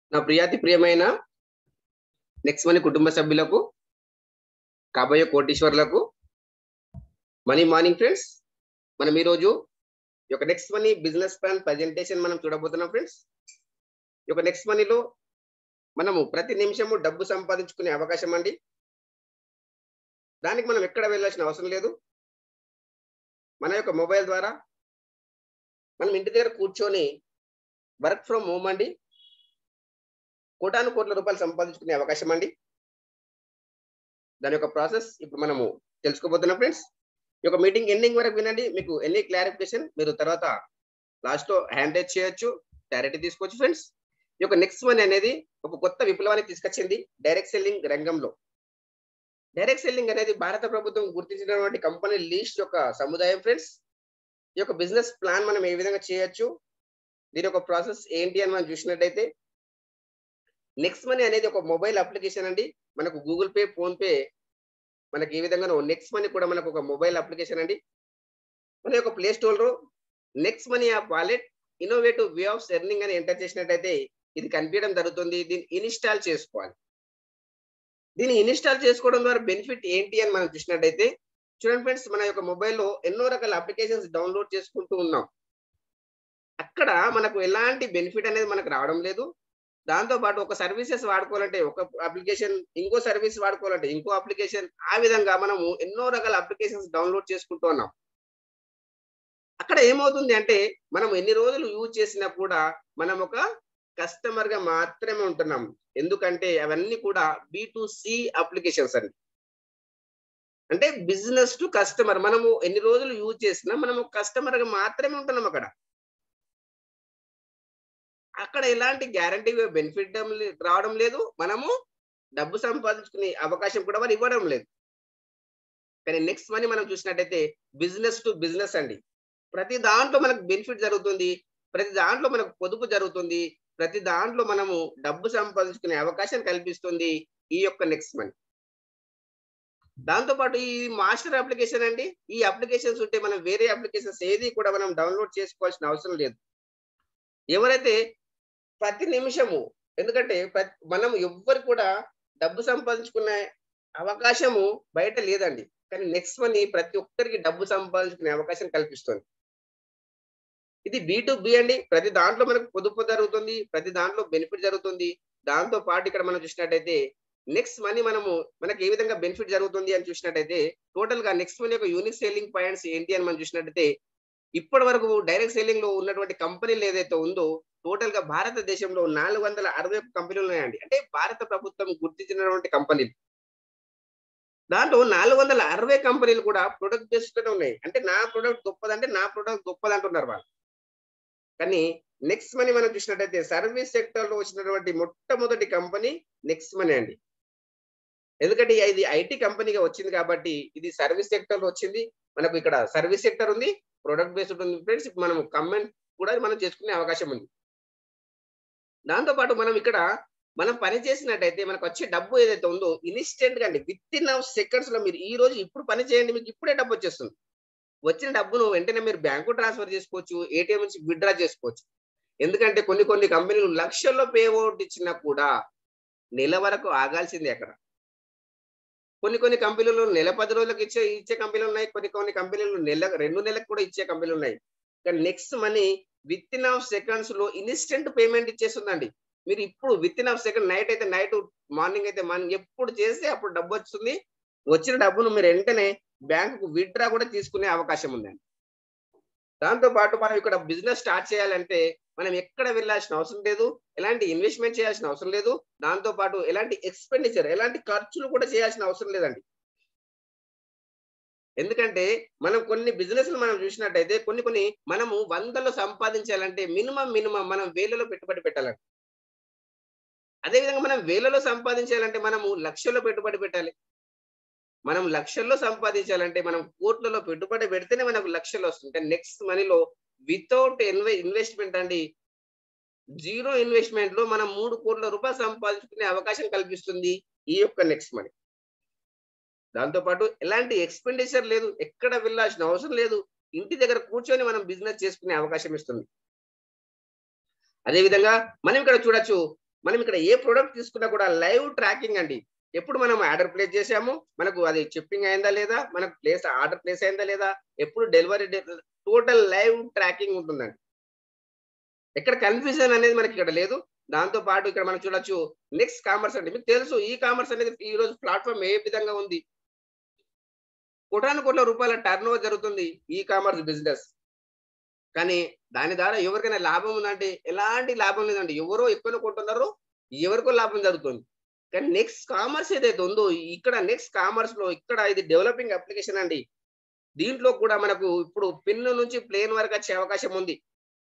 నా ప్రియాతి ప్రియమైన next money కుటుంబ సభ్యులకు కాబోయే కోటీశ్వర్లకు మనీ మార్నింగ్ ఫ్రెండ్స్ మనం ఈరోజు ఈ యొక్క next money business plan presentation మనం చూడబోతున్నాం ఫ్రెండ్స్ ఈ యొక్క నెక్స్ట్ మనీలో మనము ప్రతి నిమిషము డబ్బు సంపాదించుకునే అవకాశం అండి దానికి మనం ఎక్కడ వెళ్ళాల్సిన అవసరం లేదు మన యొక్క మొబైల్ ద్వారా మనం ఇంటి దగ్గర కూర్చొని వర్క్ ఫ్రమ్ హోమ్ అండి కోటాను కోట్ల రూపాయలు సంపాదించుకునే అవకాశం అండి దాని యొక్క ప్రాసెస్ ఇప్పుడు మనము తెలుసుకోబోతున్నాం ఫ్రెండ్స్ ఈ యొక్క మీటింగ్ ఎండింగ్ వరకు వినండి మీకు ఎన్ని క్లారిఫికేషన్ మీరు తర్వాత లాస్ట్ లో హ్యాండ్ రైజ్ చేయొచ్చు క్లారిటీ తీసుకోవచ్చు ఫ్రెండ్స్ ఈ యొక్క నెక్స్ట్ మనీ అనేది ఒక కొత్త విప్లవాన్ని తీసుకొచ్చింది డైరెక్ట్ సెల్లింగ్ రంగంలో డైరెక్ట్ సెల్లింగ్ అనేది భారత ప్రభుత్వం గుర్తించినటువంటి కంపెనీ లీస్ట్ యొక్క సముదాయం ఫ్రెండ్స్ ఈ యొక్క బిజినెస్ ప్లాన్ మనం ఏ విధంగా చేయొచ్చు దీని యొక్క ప్రాసెస్ ఏంటి అని మనం చూసినట్టయితే నెక్స్ట్ మనీ అనేది ఒక మొబైల్ అప్లికేషన్ అండి మనకు గూగుల్ పే ఫోన్ పే మనకి ఏ విధంగా నెక్స్ట్ మనీ కూడా మనకు ఒక మొబైల్ అప్లికేషన్ అండి మన యొక్క ప్లే స్టోర్ లో next money app wallet innovative way of earning అని ఎంటర్ చేసినట్టయితే ఇది కనిపించడం జరుగుతుంది దీన్ని ఇన్స్టాల్ చేసుకోవాలి దీన్ని ఇన్స్టాల్ చేసుకోవడం ద్వారా బెనిఫిట్ ఏంటి అని మనం చూసినట్టయితే చూడండి ఫ్రెండ్స్ మన యొక్క మొబైల్లో ఎన్నో రకాల అప్లికేషన్స్ డౌన్లోడ్ చేసుకుంటూ ఉన్నాం అక్కడ మనకు ఎలాంటి బెనిఫిట్ అనేది మనకు రావడం లేదు దాంతో పాటు ఒక సర్వీసెస్ వాడుకోవాలంటే ఒక అప్లికేషన్ ఇంకో సర్వీస్ వాడుకోవాలంటే ఇంకో అప్లికేషన్ ఆ విధంగా మనము ఎన్నో రకాల అప్లికేషన్స్ డౌన్లోడ్ చేసుకుంటూ ఉన్నాం అక్కడ ఏమవుతుంది అంటే మనం ఎన్ని రోజులు యూజ్ చేసినా కూడా మనం ఒక కస్టమర్ గా మాత్రమే ఉంటున్నాం ఎందుకంటే అవన్నీ కూడా బి టు సి అప్లికేషన్స్ అండి అంటే బిజినెస్ టు కస్టమర్ మనము ఎన్ని రోజులు యూజ్ చేసినా మనము కస్టమర్ గా మాత్రమే ఉంటున్నాం అక్కడ అక్కడ ఎలాంటి గ్యారంటీ బెనిఫిట్ రావడం లేదు మనము డబ్బు సంపాదించుకునే అవకాశం కూడా వారు ఇవ్వడం లేదు కానీ నెక్స్ట్ మనీ మనం చూసినట్టయితే బిజినెస్ టు బిజినెస్ అండి ప్రతి దాంట్లో మనకు బెనిఫిట్ జరుగుతుంది ప్రతి దాంట్లో మనకు పొదుపు జరుగుతుంది ప్రతి దాంట్లో మనము డబ్బు సంపాదించుకునే అవకాశం కల్పిస్తుంది ఈ యొక్క నెక్స్ట్ మనీ దాంతో పాటు ఈ మాస్టర్ అప్లికేషన్ అండి ఈ అప్లికేషన్స్ ఉంటే మనం వేరే అప్లికేషన్స్ ఏది కూడా మనం డౌన్లోడ్ చేసుకోవాల్సిన అవసరం లేదు ఎవరైతే ప్రతి నిమిషము ఎందుకంటే మనం ఎవ్వరు కూడా డబ్బు సంపాదించుకునే అవకాశము బయట లేదండి కానీ నెక్స్ట్ మనీ ప్రతి ఒక్కరికి డబ్బు సంపాదించుకునే అవకాశం కల్పిస్తుంది ఇది బి టు బి అండి ప్రతి దాంట్లో మనకు పొదుపు జరుగుతుంది ప్రతి దాంట్లో బెనిఫిట్ జరుగుతుంది దాంతో పాటు ఇక్కడ మనం చూసినట్టయితే నెక్స్ట్ మనీ మనము మనకి ఏ విధంగా బెనిఫిట్ జరుగుతుంది అని చూసినట్టయితే టోటల్ గా నెక్స్ట్ మనీ యొక్క యూనిక్ సెల్లింగ్ పాయింట్స్ ఏంటి అని మనం చూసినట్టయితే ఇప్పటి వరకు డైరెక్ట్ సెల్లింగ్ లో ఉన్నటువంటి కంపెనీలు ఏదైతే ఉందో టోటల్ గా భారతదేశంలో నాలుగు వందల అరవై ఒక్క కంపెనీలు ఉన్నాయండి అంటే భారత ప్రభుత్వం గుర్తించినటువంటి కంపెనీలు దాంట్లో నాలుగు వందల అరవై కంపెనీలు కూడా ప్రొడక్ట్ బేస్డ్ ఉన్నాయి అంటే నా ప్రొడక్ట్ గొప్పదంటే నా ప్రొడక్ట్ గొప్పది అంటున్నారు వాళ్ళు కానీ నెక్స్ట్ మనీ మనం చూసినట్టయితే సర్వీస్ సెక్టర్ లో వచ్చినటువంటి మొట్టమొదటి కంపెనీ నెక్స్ట్ మనీ అండి ఎందుకంటే ఇది ఐటీ కంపెనీగా వచ్చింది కాబట్టి ఇది సర్వీస్ సెక్టర్ లో వచ్చింది మనకు ఇక్కడ సర్వీస్ సెక్టర్ ఉంది ప్రొడక్ట్ బేస్డ్ ఉంది ఫ్రెండ్స్ మనం కమెంట్ కూడా మనం చేసుకునే అవకాశం ఉంది దాంతో పాటు మనం ఇక్కడ మనం పని చేసినట్టయితే మనకు వచ్చే డబ్బు ఏదైతే ఉందో ఇన్స్టెంట్ గా అండి విత్ ఇన్ సెకండ్స్ లో మీరు ఈ రోజు ఇప్పుడు పని చేయండి మీకు ఇప్పుడే డబ్బు వచ్చేస్తుంది వచ్చిన డబ్బును వెంటనే మీరు బ్యాంకు ట్రాన్స్ఫర్ చేసుకోవచ్చు ఏటీఎం నుంచి విత్డ్రా చేసుకోవచ్చు ఎందుకంటే కొన్ని కొన్ని కంపెనీలు లక్షల్లో పే అవుట్ ఇచ్చినా కూడా నెల వరకు ఆగాల్సిందే అక్కడ కొన్ని కొన్ని కంపెనీలు నెల పది రోజులకు ఇచ్చే ఇచ్చే కంపెనీలు ఉన్నాయి కొన్ని కొన్ని కంపెనీలు నెల రెండు నెలలకు కూడా ఇచ్చే కంపెనీలు ఉన్నాయి కానీ next money within of seconds లో ఇన్స్టెంట్ పేమెంట్ ఇచ్చేస్తుందండి మీరు ఇప్పుడు within of second night అయితే నైట్ మార్నింగ్ అయితే మార్నింగ్ ఎప్పుడు చేస్తే అప్పుడు డబ్బు వస్తుంది వచ్చిన డబ్బును మీరు వెంటనే బ్యాంకుకు విత్డ్రా కూడా తీసుకునే అవకాశం ఉందండి దాంతో పాటు మనం ఇక్కడ బిజినెస్ స్టార్ట్ చేయాలంటే మనం ఎక్కడ వెళ్ళాల్సిన అవసరం లేదు ఎలాంటి ఇన్వెస్ట్మెంట్ చేయాల్సిన అవసరం లేదు దాంతో పాటు ఎలాంటి ఎక్స్పెండిచర్ ఎలాంటి ఖర్చులు కూడా చేయాల్సిన అవసరం లేదండి ఎందుకంటే మనం కొన్ని బిజినెస్ మనం చూసినట్టయితే కొన్ని కొన్ని మనము వందలు సంపాదించాలంటే మినిమం మినిమం మనం వేలలో పెట్టుబడి పెట్టాలండి అదేవిధంగా మనం వేలలో సంపాదించాలంటే మనము లక్షల్లో పెట్టుబడి పెట్టాలి మనం లక్షల్లో సంపాదించాలంటే మనం కోట్లలో పెట్టుబడి పెడితేనే మనకు లక్షలు వస్తుంది నెక్స్ట్ మనీలో వితౌట్ ఇన్వె ఇన్వెస్ట్మెంట్ అండి జీరో ఇన్వెస్ట్మెంట్ లో మనం మూడు కోట్ల రూపాయలు సంపాదించుకునే అవకాశం కల్పిస్తుంది ఈ యొక్క నెక్స్ట్ మనీ దాంతో పాటు ఎలాంటి ఎక్స్పెండిచర్ లేదు ఎక్కడ వెళ్ళాల్సిన అవసరం లేదు ఇంటి దగ్గర కూర్చొని మనం బిజినెస్ చేసుకునే అవకాశం ఇస్తుంది అదే విధంగా మనం ఇక్కడ చూడొచ్చు మనం ఇక్కడ ఏ ప్రోడక్ట్ తీసుకున్నా కూడా లైవ్ ట్రాకింగ్ అండి ఎప్పుడు మనం ఆర్డర్ ప్లేస్ చేసాము మనకు అది షిప్పింగ్ అయిందా లేదా మనకు ప్లేస్ ఆర్డర్ ప్లేస్ అయిందా లేదా ఎప్పుడు డెలివరీ టోటల్ లైవ్ ట్రాకింగ్ ఉంటుందండి ఎక్కడ కన్ఫ్యూజన్ అనేది మనకి ఇక్కడ లేదు దాంతో పాటు ఇక్కడ మనం చూడొచ్చు నెక్స్ట్ కామర్స్ అంటే మీకు తెలుసు ఈ కామర్స్ అనేది ఈ రోజు ప్లాట్ఫామ్ ఏ విధంగా ఉంది కోటాను కోట్ల రూపాయల టర్న్ ఓవర్ జరుగుతుంది ఈ కామర్స్ బిజినెస్ కానీ దాని ద్వారా ఎవరికైనా లాభం ఉందంటే ఎలాంటి లాభం లేదండి ఎవరో ఎక్కువ కొంటున్నారు ఎవరికో లాభం జరుగుతుంది కానీ నెక్స్ట్ కామర్స్ ఏదైతే ఉందో ఇక్కడ నెక్స్ట్ కామర్స్ లో ఇక్కడ ఇది డెవలపింగ్ అప్లికేషన్ అండి దీంట్లో కూడా మనకు ఇప్పుడు పిన్ నుంచి ప్లేన్ వరకు వచ్చే అవకాశం ఉంది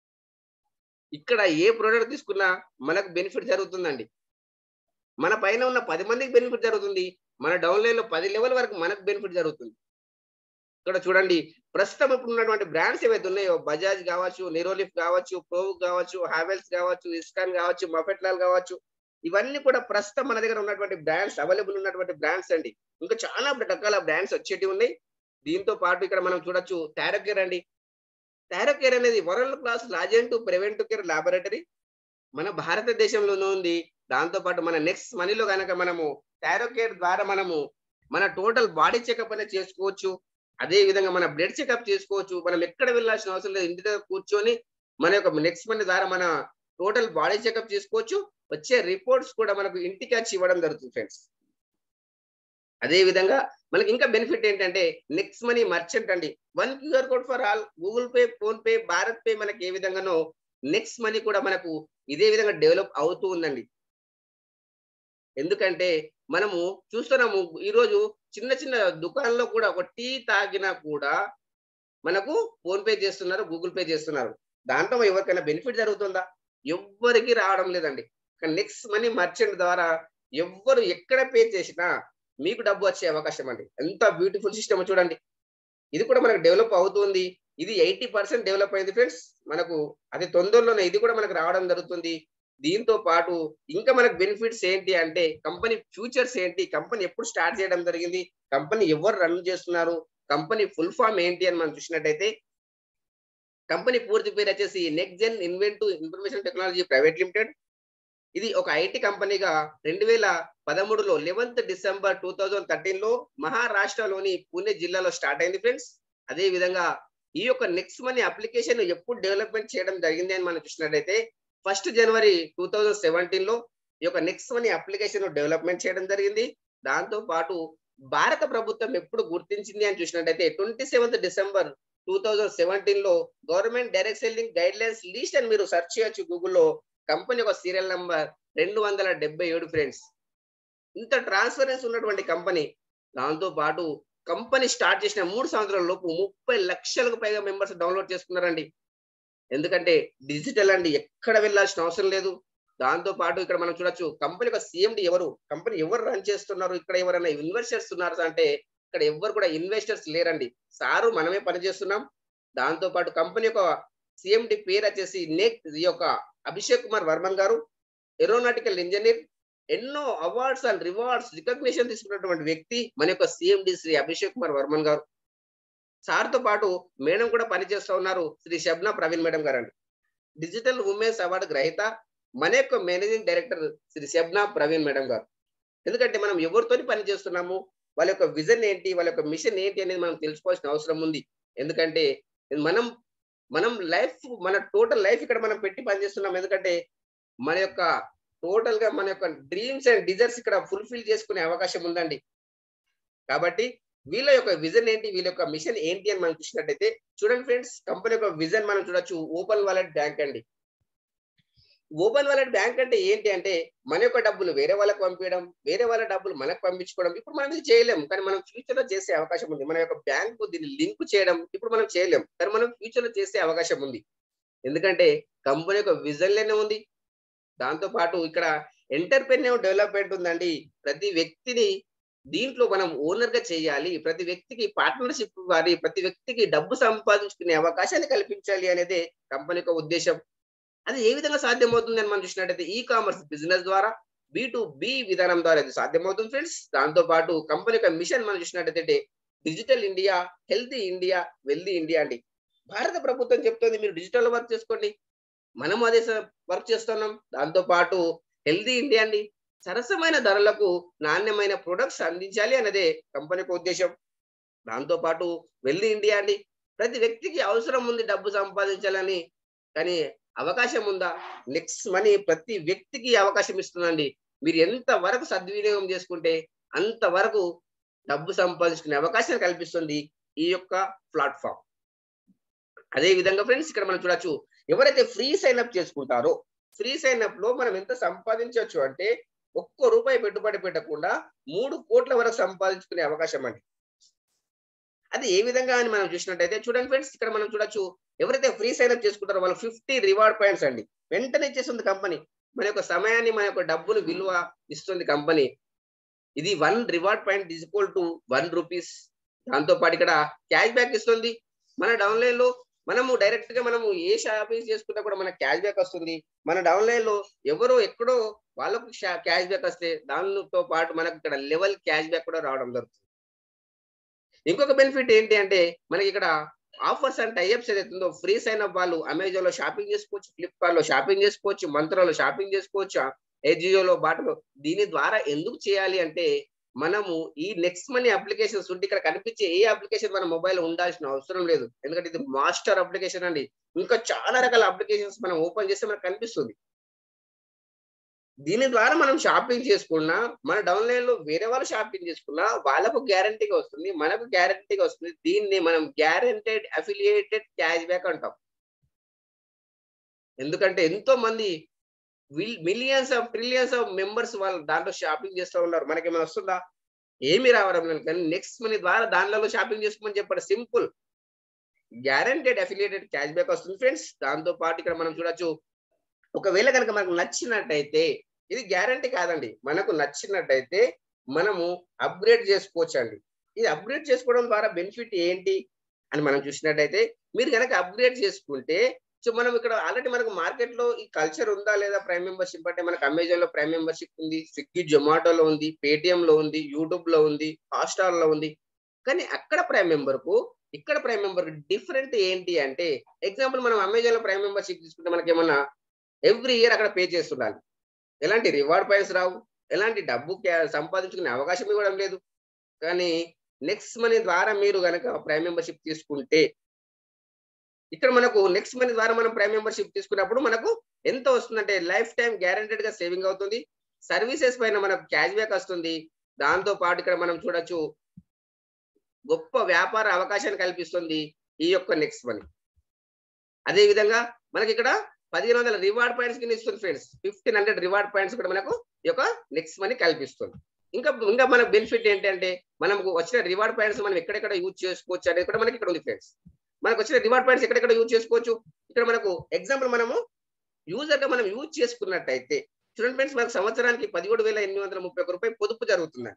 ఇక్కడ ఏ ప్రోడక్ట్ తీసుకున్నా మనకు బెనిఫిట్ జరుగుతుందండి మన పైన ఉన్న పది మందికి బెనిఫిట్ జరుగుతుంది మన డౌన్లైన్ లో పది లెవెల్ వరకు మనకు బెనిఫిట్ జరుగుతుంది ఇక్కడ చూడండి ప్రస్తుతం ఇప్పుడు ఉన్నటువంటి బ్రాండ్స్ ఏవైతే ఉన్నాయో బజాజ్ కావచ్చు నెరోలిఫ్ కావచ్చు ప్రోవ్ కావచ్చు హావెల్స్ కావచ్చు ఇస్కాన్ కావచ్చు మఫెట్లాల్ కావచ్చు ఇవన్నీ కూడా ప్రస్తుతం మన దగ్గర ఉన్నటువంటి బ్రాండ్స్ అవైలబుల్ ఉన్నటువంటి బ్రాండ్స్ అండి ఇంకా చాలా రకాల బ్రాండ్స్ వచ్చేటివి ఉన్నాయి దీంతో పాటు ఇక్కడ మనం చూడొచ్చు టారోకేర్ అండి టారోకేర్ అనేది world class largest preventive care laboratory మన భారతదేశంలోనే ఉంది దాంతో పాటు మన నెక్స్ట్ మనీలో కనుక మనము టారోకేర్ ద్వారా మనము మన టోటల్ బాడీ చెకప్ అనేది చేసుకోవచ్చు అదే విధంగా మన బ్లడ్ చెకప్ చేసుకోవచ్చు మనం ఎక్కడ వెళ్ళాల్సిన అవసరం లేదు ఇంటి దగ్గర కూర్చొని మన యొక్క నెక్స్ట్ మనీ ద్వారా మన టోటల్ బాడీ చెకప్ చేసుకోవచ్చు వచ్చే రిపోర్ట్స్ కూడా మనకు ఇంటికి వచ్చి ఇవ్వడం జరుగుతుంది ఫ్రెండ్స్ అదే విధంగా మనకి ఇంకా బెనిఫిట్ ఏంటంటే నెక్స్ట్ మనీ మర్చెంట్ అండి one QR code for all Google Pay PhonePe BharatPe మనకి ఏ విధంగానో నెక్స్ట్ మనీ కూడా మనకు ఇదే విధంగా డెవలప్ అవుతూ ఉందండి ఎందుకంటే మనము చూస్తున్నాము ఈరోజు చిన్న చిన్న దుకాణంలో కూడా ఒక టీ తాగినా కూడా మనకు ఫోన్ పే చేస్తున్నారు గూగుల్ పే చేస్తున్నారు దాంట్లో ఎవరికైనా బెనిఫిట్ జరుగుతుందా ఎవ్వరికి రావడం లేదండి నెక్స్ట్ మనీ మర్చెంట్ ద్వారా ఎవ్వరు ఎక్కడ పే చేసినా మీకు డబ్బు వచ్చే అవకాశం అండి ఎంత బ్యూటిఫుల్ సిస్టమ్ చూడండి ఇది కూడా మనకు డెవలప్ అవుతుంది ఇది ఎయిటీ పర్సెంట్ డెవలప్ అయింది ఫ్రెండ్స్ మనకు అది తొందరలోనే ఇది కూడా మనకు రావడం జరుగుతుంది దీంతో పాటు ఇంకా మనకు బెనిఫిట్స్ ఏంటి అంటే కంపెనీ ఫ్యూచర్స్ ఏంటి కంపెనీ ఎప్పుడు స్టార్ట్ చేయడం జరిగింది కంపెనీ ఎవరు రన్ చేస్తున్నారు కంపెనీ ఫుల్ ఫామ్ ఏంటి అని మనం చూసినట్టయితే కంపెనీ పూర్తి పేరు వచ్చేసి next gen invent information technology private limited ఇది ఒక ఐటీ కంపెనీగా రెండు వేల పదమూడులో eleventh December two thousand thirteen లో మహారాష్ట్రలోని పూణే జిల్లాలో స్టార్ట్ అయింది ఫ్రెండ్స్ అదే విధంగా ఈ యొక్క నెక్స్ట్ మనీ అప్లికేషన్ ఎప్పుడు డెవలప్మెంట్ చేయడం జరిగింది అని మనం చూసినట్టయితే first January two thousand seventeen లో ఈ యొక్క నెక్స్ట్ మనీ అప్లికేషన్ డెవలప్మెంట్ చేయడం జరిగింది దాంతో పాటు భారత ప్రభుత్వం ఎప్పుడు గుర్తించింది అని చూసినట్టయితే twenty seventh December two thousand seventeen లో government direct selling guidelines list అని మీరు సెర్చ్ చేయొచ్చు గూగుల్లో కంపెనీ యొక్క సీరియల్ నంబర్ రెండు వందల డెబ్బై ఏడు ఫ్రెండ్స్ ఇంత ట్రాన్స్పరెన్సీ ఉన్నటువంటి కంపెనీ దాంతో పాటు కంపెనీ స్టార్ట్ చేసిన మూడు సంవత్సరాల లోపు ముప్పై లక్షలకు పైగా మెంబర్స్ డౌన్లోడ్ చేసుకున్నారండి ఎందుకంటే డిజిటల్ అండి ఎక్కడ వెళ్ళాల్సిన అవసరం లేదు దాంతో పాటు ఇక్కడ మనం చూడొచ్చు కంపెనీ యొక్క సిఎండి ఎవరు కంపెనీ ఎవరు రన్ చేస్తున్నారు ఇక్కడ ఎవరైనా ఇన్వెస్టర్స్ ఉన్నారు అంటే ఇక్కడ ఎవరు కూడా ఇన్వెస్టర్స్ లేరండి సారు మనమే పనిచేస్తున్నాం దాంతో పాటు కంపెనీ యొక్క సిఎండి పేరు వచ్చేసి నెక్ ఈ యొక్క అభిషేక్ కుమార్ వర్మన్ గారు ఏరోనాటికల్ ఇంజనీర్ ఎన్నో అవార్డ్స్ అండ్ రివార్డ్స్ రికగ్నిషన్ తీసుకున్నటువంటి వ్యక్తి మన యొక్క సిఎండి శ్రీ అభిషేక్ కుమార్ వర్మన్ గారు సార్తో పాటు మేడం కూడా పనిచేస్తూ ఉన్నారు శ్రీ శబ్నా ప్రవీణ్ మేడం గారు అండి డిజిటల్ ఉమెన్స్ అవార్డు గ్రహీత మన యొక్క managing director Shri Shabna Praveen madam గారు ఎందుకంటే మనం ఎవరితోని పని చేస్తున్నాము వాళ్ళ యొక్క విజన్ ఏంటి వాళ్ళ యొక్క మిషన్ ఏంటి అనేది మనం తెలుసుకోవాల్సిన అవసరం ఉంది ఎందుకంటే మనం మనం లైఫ్ మన టోటల్ లైఫ్ ఇక్కడ మనం పెట్టి పనిచేస్తున్నాం ఎందుకంటే మన యొక్క టోటల్ గా మన యొక్క డ్రీమ్స్ అండ్ డిజైర్స్ ఇక్కడ ఫుల్ఫిల్ చేసుకునే అవకాశం ఉందండి కాబట్టి వీళ్ళ యొక్క విజన్ ఏంటి వీళ్ళ యొక్క మిషన్ ఏంటి అని మనం చూసినట్టయితే చూడండి ఫ్రెండ్స్ కంపెనీ యొక్క విజన్ మనం చూడొచ్చు ఓపెన్ వాలెట్ బ్యాంక్ అండి ఓపెన్ వాలెట్ బ్యాంక్ అంటే ఏంటి అంటే మన యొక్క డబ్బులు వేరే వాళ్ళకి పంపించడం వేరే వాళ్ళ డబ్బులు మనకు పంపించుకోవడం ఇప్పుడు మనం ఇది చేయలేం కానీ మనం ఫ్యూచర్ లో చేసే అవకాశం ఉంది మన యొక్క బ్యాంకు దీన్ని లింక్ చేయడం ఇప్పుడు మనం చేయలేం కానీ మనం ఫ్యూచర్ లో చేసే అవకాశం ఉంది ఎందుకంటే కంపెనీ యొక్క విజన్ లోనే ఉంది దాంతో పాటు ఇక్కడ ఎంటర్ప్రెన్యూర్ డెవలప్మెంట్ ఉందండి ప్రతి వ్యక్తిని దీంట్లో మనం ఓనర్ గా చేయాలి ప్రతి వ్యక్తికి పార్ట్నర్షిప్ ఇవ్వాలి ప్రతి వ్యక్తికి డబ్బు సంపాదించుకునే అవకాశాన్ని కల్పించాలి అనేది కంపెనీ యొక్క ఉద్దేశం అది ఏ విధంగా సాధ్యమవుతుంది అని మనం చూసినట్టయితే ఈ కామర్స్ బిజినెస్ ద్వారా బి టు బి విధానం ద్వారా ఇది సాధ్యమవుతుంది ఫ్రెండ్స్ దాంతో పాటు కంపెనీ యొక్క మిషన్ మనం చూసినట్టయితే digital India healthy India wealthy India అండి భారత ప్రభుత్వం చెప్తోంది మీరు డిజిటల్ వర్క్ చేసుకోండి మనం అదే వర్క్ చేస్తున్నాం దాంతో పాటు హెల్దీ ఇండియా అండి సరసమైన ధరలకు నాణ్యమైన ప్రొడక్ట్స్ అందించాలి అన్నదే కంపెనీ యొక్క ఉద్దేశం దాంతో పాటు వెల్దీ ఇండియా అండి ప్రతి వ్యక్తికి అవసరం ఉంది డబ్బు సంపాదించాలని కానీ అవకాశం ఉందా నెక్స్ట్ మనీ ప్రతి వ్యక్తికి అవకాశం ఇస్తుందండి మీరు ఎంత వరకు సద్వినియోగం చేసుకుంటే అంతవరకు డబ్బు సంపాదించుకునే అవకాశం కల్పిస్తుంది ఈ యొక్క ప్లాట్ఫామ్ అదే విధంగా ఫ్రెండ్స్ ఇక్కడ మనం చూడొచ్చు ఎవరైతే ఫ్రీ సైన్ అప్ చేసుకుంటారో ఫ్రీ సైన్ అప్ లో మనం ఎంత సంపాదించవచ్చు అంటే ఒక్క రూపాయి పెట్టుబడి పెట్టకుండా మూడు కోట్ల వరకు సంపాదించుకునే అవకాశం అండి అది ఏ విధంగా అని మనం చూసినట్టయితే చూడండి ఫ్రెండ్స్ ఇక్కడ మనం చూడొచ్చు ఎవరైతే ఫ్రీ సైన్ అప్ చేసుకుంటారో వాళ్ళు ఫిఫ్టీ రివార్డ్ పాయింట్స్ అండి వెంటనే ఇచ్చేస్తుంది కంపెనీ మన యొక్క సమయాన్ని మన యొక్క డబ్బులు విలువ ఇస్తుంది కంపెనీ ఇది one reward point is equal to one rupees దాంతో పాటు ఇక్కడ క్యాష్ బ్యాక్ ఇస్తుంది మన డౌన్లైన్ లో మనము డైరెక్ట్ గా మనము ఏ షాపింగ్ చేసుకున్నా కూడా మన క్యాష్ బ్యాక్ వస్తుంది మన డౌన్లైన్ లో ఎవరో ఎక్కడో వాళ్ళకు క్యాష్ బ్యాక్ వస్తే దానితో పాటు మనకు ఇక్కడ లెవెల్ క్యాష్ బ్యాక్ కూడా రావడం జరుగుతుంది ఇంకొక బెనిఫిట్ ఏంటి అంటే మనకి ఇక్కడ ఆఫర్స్ అండ్ టైప్స్ ఏదైతుందో ఫ్రీ సైన్ అప్ వాళ్ళు అమెజాన్ లో షాపింగ్ చేసుకోవచ్చు ఫ్లిప్కార్ట్ లో షాపింగ్ చేసుకోవచ్చు మంత్రాలో షాపింగ్ చేసుకోవచ్చు ఏజియోలో బాటలో దీని ద్వారా ఎందుకు చేయాలి అంటే మనము ఈ నెక్స్ట్ మనీ అప్లికేషన్స్ ఉంటే ఇక్కడ కనిపించే ఏ అప్లికేషన్ మన మొబైల్ ఉండాల్సిన అవసరం లేదు ఎందుకంటే ఇది మాస్టర్ అప్లికేషన్ అండి ఇంకా చాలా రకాల అప్లికేషన్స్ మనం ఓపెన్ చేస్తే మనకు కనిపిస్తుంది దీని ద్వారా మనం షాపింగ్ చేసుకున్నా మన డౌన్లైన్ లో వేరే వాళ్ళు షాపింగ్ చేసుకున్నా వాళ్ళకు గ్యారంటీగా వస్తుంది మనకు గ్యారంటీగా వస్తుంది దీన్ని మనం గ్యారంటెడ్ అఫిలియేటెడ్ క్యాష్ బ్యాక్ అంటాం ఎందుకంటే ఎంతో మంది millions of trillions of members వాళ్ళు దాంట్లో షాపింగ్ చేస్తూ ఉన్నారు మనకి ఏమైనా వస్తుందా ఏమి రావడం లేదు కానీ నెక్స్ట్ మనీ ద్వారా దానిలో షాపింగ్ చేసుకోమని చెప్పారు simple guaranteed affiliated cash back వస్తుంది ఫ్రెండ్స్ దాంతో పాటు ఇక్కడ మనం చూడొచ్చు ఒకవేళ కనుక మనకు నచ్చినట్టయితే ఇది గ్యారంటీ కాదండి మనకు నచ్చినట్టయితే మనము అప్గ్రేడ్ చేసుకోవచ్చు అండి ఇది అప్గ్రేడ్ చేసుకోవడం ద్వారా బెనిఫిట్ ఏంటి అని మనం చూసినట్టయితే మీరు కనుక అప్గ్రేడ్ చేసుకుంటే సో మనం ఇక్కడ ఆల్రెడీ మనకు మార్కెట్ లో ఈ కల్చర్ ఉందా లేదా ప్రైమ్ మెంబర్షిప్ అంటే మనకు అమెజాన్ లో ప్రైమ్ మెంబర్షిప్ ఉంది స్విగ్గీ జొమాటోలో ఉంది పేటిఎం లో ఉంది యూట్యూబ్ లో ఉంది హాట్స్టార్ లో ఉంది కానీ అక్కడ ప్రైమ్ మెంబర్ కు ఇక్కడ ప్రైమ్ మెంబర్ డిఫరెంట్ ఏంటి అంటే ఎగ్జాంపుల్ మనం అమెజాన్ లో ప్రైమ్ మెంబర్షిప్ తీసుకుంటే మనకి ఏమన్నా ఎవ్రీ ఇయర్ అక్కడ పే చేస్తుండాలి ఎలాంటి రివార్డ్ పాయింట్స్ రావు ఎలాంటి డబ్బు సంపాదించుకునే అవకాశం ఇవ్వడం లేదు కానీ నెక్స్ట్ మనీ ద్వారా మీరు కనుక ప్రైమ్ మెంబర్షిప్ తీసుకుంటే ఇక్కడ మనకు నెక్స్ట్ మనీ ద్వారా మనం ప్రైమ్ మెంబర్షిప్ తీసుకున్నప్పుడు మనకు ఎంత వస్తుందంటే లైఫ్ టైం గ్యారంటెడ్ గా సేవింగ్ అవుతుంది సర్వీసెస్ పైన మనకు క్యాష్ బ్యాక్ వస్తుంది దాంతో పాటు ఇక్కడ మనం చూడొచ్చు గొప్ప వ్యాపార అవకాశాన్ని కల్పిస్తుంది ఈ యొక్క నెక్స్ట్ మనీ అదే విధంగా మనకి ఇక్కడ పదిహేను వందల రివార్డ్ పాయింట్స్ కింద ఇస్తుంది friends fifteen hundred reward points కూడా మనకు ఈ యొక్క నెక్స్ట్ మనీ కల్పిస్తుంది ఇంకా ఇంకా మనకు బెనిఫిట్ ఏంటంటే మనకు వచ్చిన రివార్డ్ పాయింట్స్ మనం ఎక్కడెక్కడ యూజ్ చేసుకోవచ్చు అనేది కూడా మనకి ఇక్కడ ఉంది ఫ్రెండ్స్ మనకు వచ్చిన రివార్డ్ పాయింట్స్ ఎక్కడెక్కడ యూజ్ చేసుకోవచ్చు ఇక్కడ మనకు ఎగ్జాంపుల్ మనము యూజర్ గా మనం యూజ్ చేసుకున్నట్టయితే చూడండి ఫ్రెండ్స్ మనకు సంవత్సరానికి పదిహేడు వేల ఎనిమిది వందల ముప్పై ఒక రూపాయి పొదుపు జరుగుతుంది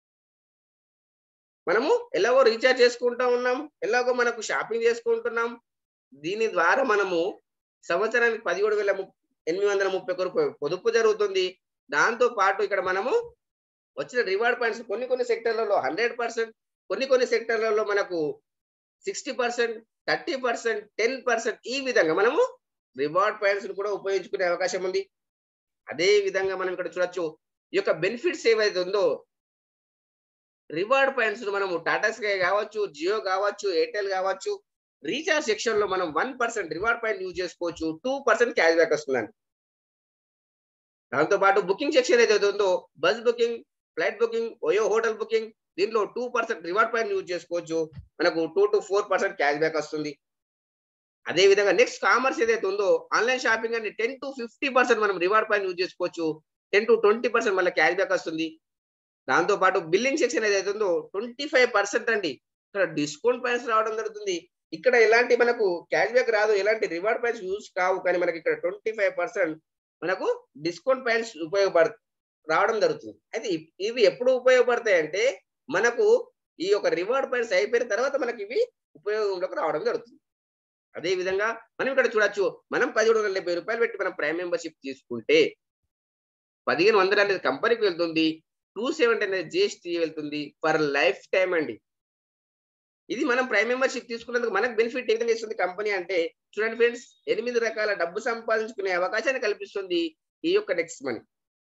మనము ఎలాగో రీఛార్జ్ చేసుకుంటా ఉన్నాం ఎలాగో మనకు షాపింగ్ చేసుకుంటున్నాం దీని ద్వారా మనము సంవత్సరానికి పదిహేడు వేల ఎనిమిది వందల ముప్పై ఒక రూపాయలు పొదుపు జరుగుతుంది దాంతో పాటు ఇక్కడ మనము వచ్చిన రివార్డ్ పాయింట్స్ కొన్ని కొన్ని సెక్టర్లలో హండ్రెడ్ పర్సెంట్ కొన్ని కొన్ని సెక్టర్లలో మనకు sixty percent thirty percent ten percent ఈ విధంగా మనము రివార్డ్ పాయింట్స్ కూడా ఉపయోగించుకునే అవకాశం ఉంది అదే విధంగా మనం ఇక్కడ చూడొచ్చు ఈ యొక్క బెనిఫిట్స్ ఏవైతే ఉందో రివార్డ్ పాయింట్స్ మనము టాటా స్కై కావచ్చు జియో కావచ్చు ఎయిర్టెల్ కావచ్చు రీఛార్జ్ సెక్షన్ లో మనం one percent reward point use చేసుకోవచ్చు టూ పర్సెంట్ క్యాష్ బ్యాక్ వస్తుందండి దాంతో పాటు బుకింగ్ సెక్షన్ ఏదైతే ఉందో bus booking flight booking OYO hotel booking దీంట్లో two percent reward point use చేసుకోవచ్చు మనకు two to four percent cash back వస్తుంది అదే విధంగా నెక్స్ట్ కామర్స్ ఏదైతే ఉందో ఆన్లైన్ షాపింగ్ అంటే టెన్ టు ఫిఫ్టీ పర్సెంట్ మనం రివార్డ్ పాయింట్ యూజ్ చేసుకోవచ్చు టెన్ టు ట్వంటీ పర్సెంట్ మళ్ళీ క్యాష్ బ్యాక్ వస్తుంది దాంతో పాటు బిల్లింగ్ సెక్షన్ ఏదైతే ఉందో ట్వంటీ ఫైవ్ పర్సెంట్ అండి ఇక్కడ డిస్కౌంట్ పాయింట్స్ రావడం జరుగుతుంది ఇక్కడ ఎలాంటి మనకు క్యాష్ బ్యాక్ రాదు ఎలాంటి రివార్డ్ పాయింట్స్ యూజ్ కావు కానీ మనకి ఇక్కడ ట్వంటీ ఫైవ్ పర్సెంట్ మనకు డిస్కౌంట్ పాయింట్స్ ఉపయోగపడ రావడం జరుగుతుంది అయితే ఇవి ఎప్పుడు ఉపయోగపడతాయి అంటే మనకు ఈ యొక్క రివార్డ్ పాయింట్స్ అయిపోయిన తర్వాత మనకి ఇవి ఉపయోగంలోకి రావడం జరుగుతుంది అదే విధంగా మనం ఇక్కడ చూడొచ్చు మనం పదిహేడు వందల డెబ్బై రూపాయలు పెట్టి మనం ప్రైమ్ మెంబర్షిప్ తీసుకుంటే పదిహేను వందలు అనేది కంపెనీకి వెళ్తుంది టూ సెవెంటీ అనేది జిఎస్టీ వెళ్తుంది ఫర్ లైఫ్ టైం అండి ఇది మనం ప్రైమ్ మెంబర్షిప్ తీసుకున్నందుకు మనకు బెనిఫిట్ ఏ విధంగా ఇస్తుంది కంపెనీ అంటే చూడండి ఫ్రెండ్స్ ఎనిమిది రకాల డబ్బు సంపాదించుకునే అవకాశాన్ని కల్పిస్తుంది ఈ యొక్క నెక్స్ట్ మనీ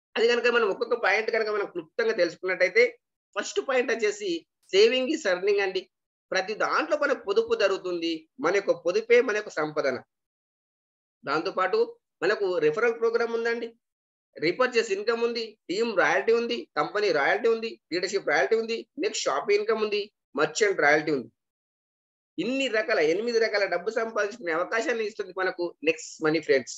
అది కనుక మనం ఒక్కొక్క పాయింట్ కనుక మనం క్లుప్తంగా తెలుసుకున్నట్టయితే ఫస్ట్ పాయింట్ వచ్చేసి సేవింగ్ ఈస్ అర్నింగ్ అండి ప్రతి దాంట్లో మన పొదుపు జరుగుతుంది మన యొక్క పొదుపే మన యొక్క సంపదన దాంతోపాటు మనకు రెఫరల్ ప్రోగ్రామ్ ఉందండి రీపర్చేస్ ఇన్కమ్ ఉంది టీమ్ రాయల్టీ ఉంది కంపెనీ రాయల్టీ ఉంది లీడర్షిప్ రాయల్టీ ఉంది నెక్స్ట్ షాప్ ఇన్కమ్ ఉంది మర్చెంట్ రాయల్టీ ఉంది ఇన్ని రకాల ఎనిమిది రకాల డబ్బు సంపాదించుకునే అవకాశాన్ని ఇస్తుంది మనకు నెక్స్ట్ మనీ ఫ్రెండ్స్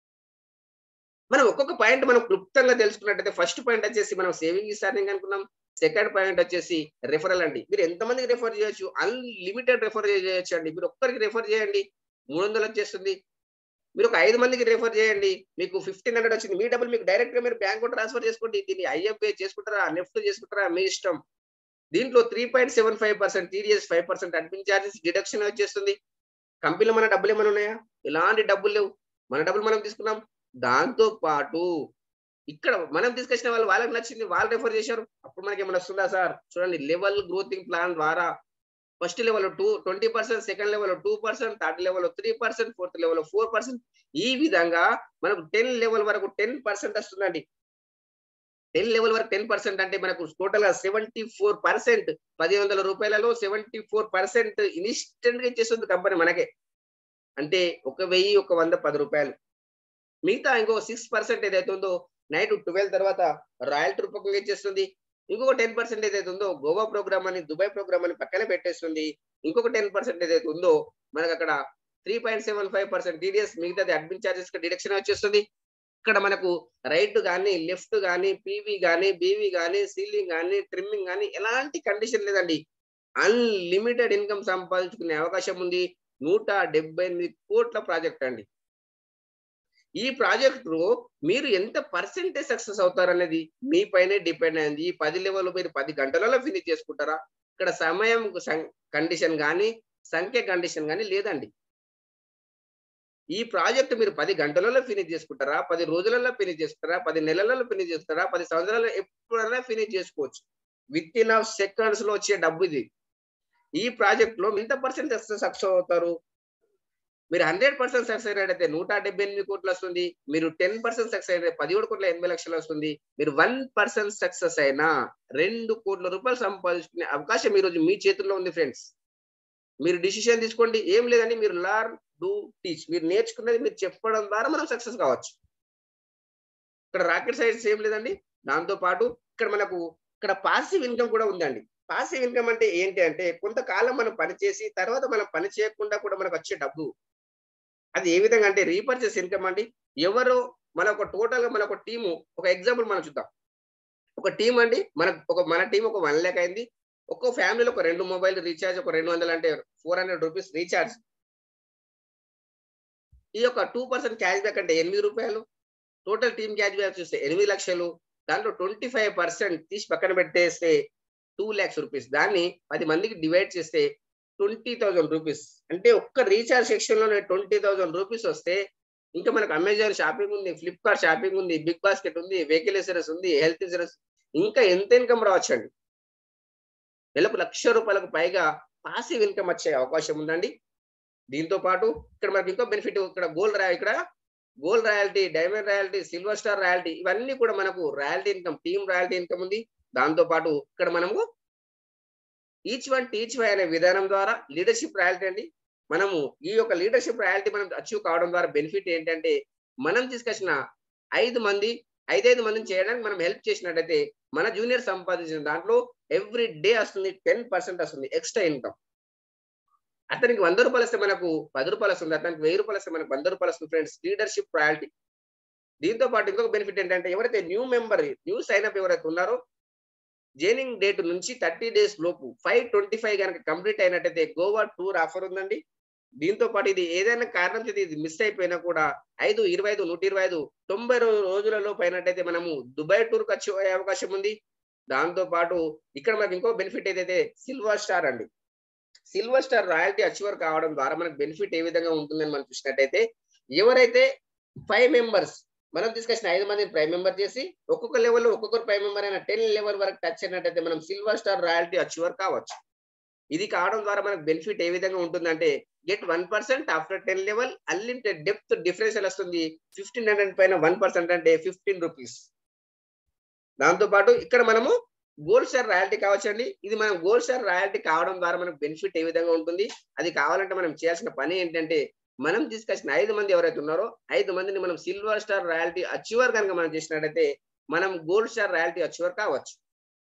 మనం ఒక్కొక్క పాయింట్ మనం క్లుప్తంగా తెలుసుకున్నట్టయితే ఫస్ట్ పాయింట్ వచ్చేసి మనం సేవింగ్ ఇస్తారని అనుకున్నాం సెకండ్ పాయింట్ వచ్చేసి రెఫరల్ అండి మీరు ఎంతమందికి రెఫర్ చేయొచ్చు అన్లిమిటెడ్ రెఫర్ చేయొచ్చు అండి మీరు ఒక్కరికి రెఫర్ చేయండి మూడు వందలు వచ్చేస్తుంది మీరు ఒక ఐదు మందికి రెఫర్ చేయండి మీకు ఫిఫ్టీన్ హండ్రెడ్ వచ్చింది మీ డబ్బులు మీకు డైరెక్ట్ గా మీరు బ్యాంక్ ట్రాన్స్ఫర్ చేసుకోండి దీన్ని ఐఎంపే చేసుకుంటారా నెఫ్ట్ చేసుకుంటారా మీ ఇష్టం దీంట్లో three point seven five percent TDS five percent admin charges deduction వచ్చేస్తుంది కంపెనీలో మన డబ్బులు ఏమైనా ఉన్నాయా ఎలాంటి డబ్బులు లేవు మన డబ్బులు మనం తీసుకున్నాం దాంతో పాటు ఇక్కడ మనం తీసుకొచ్చిన వాళ్ళు వాళ్ళకి నచ్చింది వాళ్ళు రెఫర్ చేశారు అప్పుడు మనకి ఏమైనా వస్తుందా సార్ చూడండి లెవెల్ గ్రోతింగ్ ప్లాన్ ద్వారా first level to twenty percent second level two percent third level three percent fourth level four percent ఈ విధంగా మనకు టెన్ లెవెల్ వరకు టెన్ పర్సెంట్ వస్తుందండి టెన్ లెవెల్ వరకు టెన్ పర్సెంట్ అంటే మనకు టోటల్ గా సెవెంటీ ఫోర్ పర్సెంట్ పది వందల రూపాయలలో సెవెంటీ ఫోర్ పర్సెంట్ ఇన్స్టెంట్ గా ఇచ్చేస్తుంది కంపెనీ మనకే అంటే ఒక వెయ్యి ఒక వంద పది రూపాయలు మిగతా ఇంకో సిక్స్ పర్సెంట్ ఏదైతే ఉందో నైట్ ట్వెల్వ్ తర్వాత రాయల్టీ రూపకంగా ఇచ్చేస్తుంది ఇంకొక టెన్ పర్సెంట్ ఏదైతే ఉందో గోవా ప్రోగ్రామ్ అని దుబాయ్ ప్రోగ్రామ్ అని పక్కనే పెట్టేస్తుంది ఇంకొక టెన్ పర్సెంట్ ఏదైతే ఉందో మనకు అక్కడ three point seven five percent TDS మిగతాది అడ్మిన్ చార్జెస్ డిడక్షన్ వచ్చేస్తుంది ఇక్కడ మనకు రైట్ కానీ లెఫ్ట్ కానీ పీవీ కానీ బీవీ కానీ సీలింగ్ కానీ ట్రిమ్మింగ్ కానీ ఎలాంటి కండిషన్ లేదండి అన్లిమిటెడ్ ఇన్కమ్ సంపాదించుకునే అవకాశం ఉంది నూట డెబ్బై ఎనిమిది కోట్ల ప్రాజెక్ట్ అండి ఈ ప్రాజెక్ట్ లో మీరు ఎంత పర్సెంటేజ్ సక్సెస్ అవుతారనేది మీ పైనే డిపెండ్ అయింది ఈ పది లెవెల్ మీరు పది గంటలలో ఫినిష్ చేసుకుంటారా ఇక్కడ సమయం కండిషన్ కానీ సంఖ్య కండిషన్ కానీ లేదండి ఈ ప్రాజెక్ట్ మీరు పది గంటలలో ఫినిష్ చేసుకుంటారా పది రోజులలో ఫినిష్ చేసుకుంటారా పది నెలలలో ఫినిష్ చేస్తారా పది సంవత్సరాలు ఎప్పుడైనా ఫినిష్ చేసుకోవచ్చు విత్ ఇన్ ఆఫ్ సెకండ్స్ లో వచ్చే డబ్బు ఇది ఈ ప్రాజెక్ట్ లో ఎంత పర్సెంట్ సక్సెస్ అవుతారు మీరు హండ్రెడ్ పర్సెంట్ సక్సెస్ అయినట్టయితే నూట డెబ్బై ఎనిమిది కోట్లు వస్తుంది మీరు టెన్ పర్సెంట్ సక్సెస్ అయితే పదిహేడు కోట్ల ఎనభై లక్షలు వస్తుంది మీరు వన్ పర్సెంట్ సక్సెస్ అయినా రెండు కోట్ల రూపాయలు సంపాదించుకునే అవకాశం ఈ రోజు మీ చేతుల్లో ఉంది ఫ్రెండ్స్ మీరు డిసిషన్ తీసుకోండి ఏం లేదండి మీరు లర్న్ డూ టీచ్ మీరు నేర్చుకున్నది మీరు చెప్పడం ద్వారా మనం సక్సెస్ కావచ్చు ఇక్కడ రాకెట్ సైన్స్ ఏం లేదండి దాంతో పాటు ఇక్కడ మనకు ఇక్కడ పాసివ్ ఇన్కమ్ కూడా ఉందండి పాసివ్ ఇన్కమ్ అంటే ఏంటి అంటే కొంతకాలం మనం పని చేసి తర్వాత మనం పని చేయకుండా కూడా మనకు వచ్చే డబ్బు అది ఏ విధంగా అంటే రీపర్చేస్ ఇన్కమ్ అండి ఎవరు మన ఒక టోటల్ గా మన ఒక టీము ఒక ఎగ్జాంపుల్ మనం చూద్దాం ఒక టీం అండి మన ఒక మన టీం ఒక వన్ ల్యాక్ అయింది ఒక్కో ఫ్యామిలీలో ఒక రెండు మొబైల్ రీఛార్జ్ ఒక రెండు వందలు అంటే ఫోర్ హండ్రెడ్ రూపీస్ రీఛార్జ్ ఈ యొక్క టూ పర్సెంట్ క్యాష్ బ్యాక్ అంటే ఎనిమిది రూపాయలు టోటల్ టీమ్ క్యాష్ బ్యాక్ చూస్తే ఎనిమిది లక్షలు దాంట్లో ట్వంటీ ఫైవ్ పర్సెంట్ తీసి పక్కన పెట్టేస్తే టూ ల్యాక్స్ రూపీస్ దాన్ని పది మందికి డివైడ్ చేస్తే ట్వంటీ థౌజండ్ రూపీస్ అంటే ఒక్క రీఛార్జ్ సెక్షన్ లోనే ట్వంటీ థౌజండ్ రూపీస్ వస్తే ఇంకా మనకు అమెజాన్ షాపింగ్ ఉంది ఫ్లిప్కార్ట్ షాపింగ్ ఉంది బిగ్ బాస్కెట్ ఉంది వెహికల్ ఇన్సూరెన్స్ ఉంది హెల్త్ ఇన్సూరెన్స్ ఇంకా ఎంత ఇన్కమ్ రావచ్చండి నెలకు లక్ష రూపాయలకు పైగా పాసివ్ ఇన్కమ్ వచ్చే అవకాశం ఉందండి దీంతో పాటు ఇక్కడ మనకి ఇంకో బెనిఫిట్ ఇక్కడ గోల్డ్ రా ఇక్కడ gold royalty diamond royalty silver star royalty ఇవన్నీ కూడా మనకు royalty income team royalty income ఉంది దాంతో పాటు ఇక్కడ మనము ఈచ్ వన్ టీచ్ వై అనే విధానం ద్వారా లీడర్షిప్ రాయల్టీ అండి మనము ఈ యొక్క లీడర్షిప్ రాయల్టీ మనం అచీవ్ కావడం ద్వారా బెనిఫిట్ ఏంటంటే మనం తీసుకొచ్చిన ఐదు మంది ఐదైదు మందిని చేయడానికి మనం హెల్ప్ చేసినట్టయితే మన జూనియర్ సంపాదించిన దాంట్లో ఎవ్రీ డే వస్తుంది టెన్ పర్సెంట్ వస్తుంది ఎక్స్ట్రా ఇన్కమ్ అతనికి వంద రూపాయలు వస్తే మనకు పది రూపాయలు వస్తుంది అతనికి వెయ్యి రూపాయలు వస్తే మనకు వంద రూపాయలు వస్తుంది ఫ్రెండ్స్ లీడర్షిప్ రాయల్టీ దీంతో పాటు ఇంకొక బెనిఫిట్ ఏంటంటే ఎవరైతే new member new sign up ఎవరైతే ఉన్నారో జైనింగ్ డేట్ నుంచి థర్టీ డేస్ లోపు ఫైవ్ ట్వంటీ ఫైవ్ కనుక కంప్లీట్ అయినట్టయితే గోవా టూర్ ఆఫర్ ఉందండి దీంతో పాటు ఇది ఏదైనా కారణం చేతి ఇది మిస్ అయిపోయినా కూడా ఐదు ఇరవై ఐదు నూట ఇరవై ఐదు తొంభై రోజులలో పైనట్టయితే మనము దుబాయ్ టూర్ కి వచ్చే అవకాశం ఉంది దాంతో పాటు ఇక్కడ మనకి ఇంకో బెనిఫిట్ ఏదైతే సిల్వర్ స్టార్ అండి సిల్వర్ స్టార్ రాయల్టీ అచీవర్ కావడం ద్వారా మనకు బెనిఫిట్ ఏ విధంగా ఉంటుందని మనం చూసినట్టయితే ఎవరైతే ఫైవ్ మెంబర్స్ మనం తీసుకొచ్చిన ఐదు మందిని ప్రైమ్ మెంబర్ చేసి ఒక్కొక్క లెవెల్ ఒక్కొక్కరు ప్రైమ్ మెంబర్ అయిన టెన్ లెవెల్ వరకు టచ్ అయినట్టయితే మనం సిల్వర్ స్టార్ రాయల్టీ అచీవర్ కావచ్చు ఇది కావడం ద్వారా మనకు బెనిఫిట్ ఏ విధంగా ఉంటుందంటే get one percent after ten level unlimited depth differential వస్తుంది ఫిఫ్టీన్ హండ్రెడ్ పైన వన్ పర్సెంట్ అంటే ఫిఫ్టీన్ రూపీస్ దాంతో పాటు ఇక్కడ మనము గోల్డ్ స్టార్ రాయల్టీ కావచ్చండి ఇది మనం గోల్డ్ స్టార్ రాయల్టీ కావడం ద్వారా మనకు బెనిఫిట్ ఏ విధంగా ఉంటుంది అది కావాలంటే మనం చేయాల్సిన పని ఏంటంటే మనం తీసుకొచ్చిన ఐదు మంది ఎవరైతే ఉన్నారో ఐదు మందిని మనం సిల్వర్ స్టార్ రాయల్టీ అచీవర్ కనుక మనం చేసినట్టయితే మనం గోల్డ్ స్టార్ రాయల్టీ అచీవర్ కావచ్చు